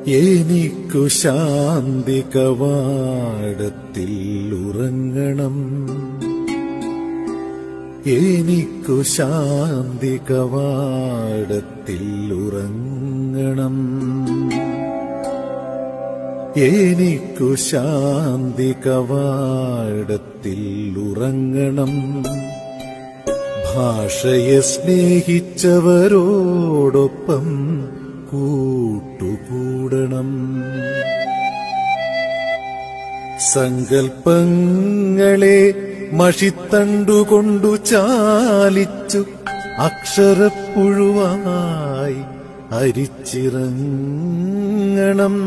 എനിക്കു ശാന്തി കവാടത്തിൽ ഉറങ്ങണം എനിക്കു ശാന്തി കവാടത്തിൽ ഉറങ്ങണം എനിക്കു ശാന്തി കവാടത്തിൽ ഉറങ്ങണം ഭാഷയെ സ്നേഹിച്ചവരോടൊപ്പം കൂട്ടുകൂടണം സങ്കൽപ്പങ്ങളെ മഷിത്തണ്ടുകൊണ്ടു ചാലിച്ചു അക്ഷരപ്പുഴുവായി അരിച്ചിറങ്ങണം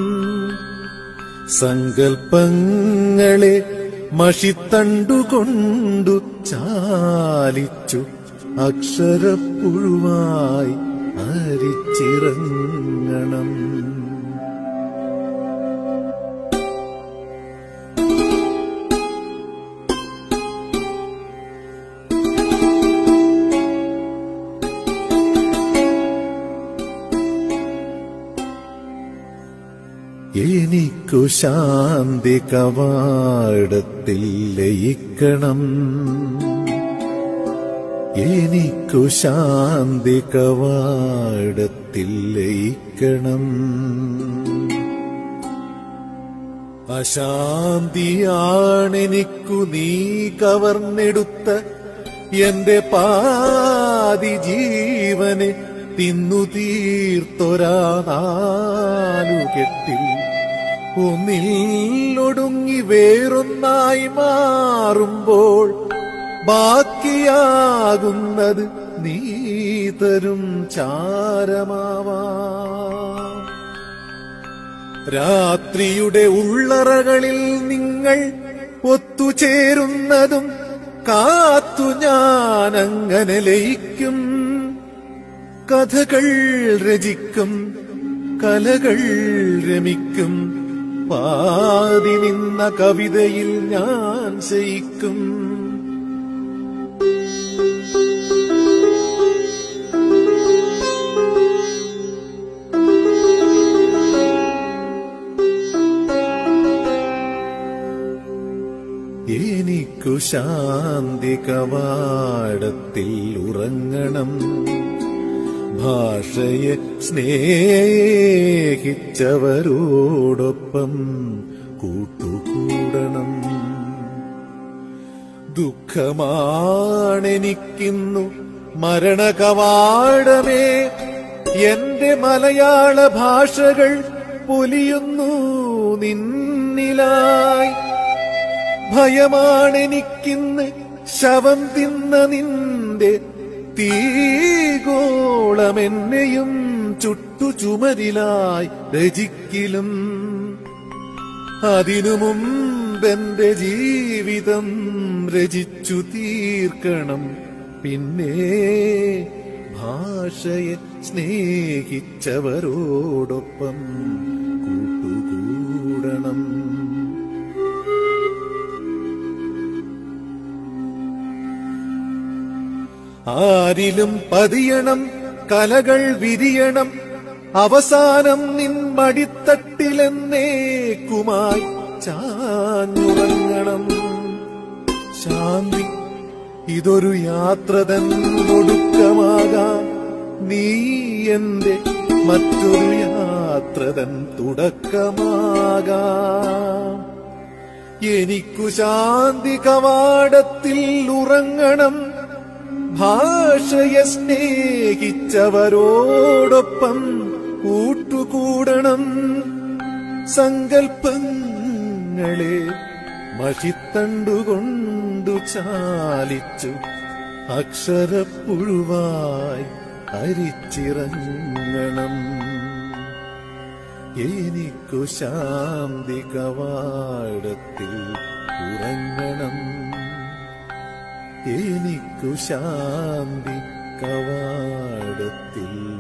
സങ്കൽപ്പങ്ങളെ മഷിത്തണ്ടുകൊണ്ടു ചാലിച്ചു അക്ഷരപ്പുഴുവായി അരിച്ചിറങ്ങണം എനിക്കു ശാന്തി കവാടത്തിൽ ലയിക്കണം എനിക്കു ശാന്തി കവാടത്തിൽ ലയിക്കണം അശാന്തിയാണെനിക്കു നീ കവർന്നെടുത്ത എന്റെ പാതി ജീവനെ തിന്നു തീർത്തൊരാ നാലുകെട്ടിൽ ഒന്നിൽ ഒടുങ്ങി വേറൊന്നായി മാറുമ്പോൾ ബാക്കിയാകുന്നത് നീ തരും ചാരമാവാ രാത്രിയുടെ ഉള്ളറകളിൽ നിങ്ങൾ ഒത്തുചേരുന്നതും കാത്തു ഞാൻ അങ്ങനെ ലയിക്കും കഥകൾ രചിക്കും കലകൾ രമിക്കും പാതി നിന്ന കവിതയിൽ ഞാൻ ശയിക്കും എനിക്കു ശാന്തി കവാടത്തിൽ ഉറങ്ങണം ഭാഷയെ സ്നേഹിച്ചവരോടൊപ്പം കൂട്ടുകൂടണം ദുഃഖമാണെനിക്കിന്നു മരണകവാടമേ എന്റെ മലയാള ഭാഷകൾ പൊലിയുന്നു നിന്നിലായി ഭയമാണെനിക്കിന്ന് ശവം തിന്ന നിന്റെ തീഗോളമെന്നെയും ചുട്ടു ചുമരിലായി രചിക്കിലും അതിനു മുമ്പെന്റെ ജീവിതം രചിച്ചു തീർക്കണം പിന്നെ ഭാഷയെ സ്നേഹിച്ചവരോടൊപ്പം കൂട്ടുകൂടണം ആരിലും പതിയണം കലകൾ വിരിയണം അവസാനം നിൻ മടിത്തട്ടിലെന്നേക്കുമായി ചാഞ്ഞുറങ്ങണം ശാന്തി ഇതൊരു യാത്ര തന്നൊടുക്കമാകാം നീ എന്റെ മറ്റൊരു യാത്ര തൻ തുടക്കമാകാം എനിക്കു ശാന്തി കവാടത്തിൽ ഉറങ്ങണം ഭാഷയെ സ്നേഹിച്ചവരോടൊപ്പം കൂട്ടുകൂടണം സങ്കൽപ്പങ്ങളെ മഷിത്തണ്ടുകൊണ്ടു ചാലിച്ചു അക്ഷരപ്പുഴുവായി അരിച്ചിറങ്ങണം എനിക്കു ശാന്തി കവാടത്തിൽ ഉറങ്ങണം എനിക്കു ശാന്തി കവാടത്തിൽ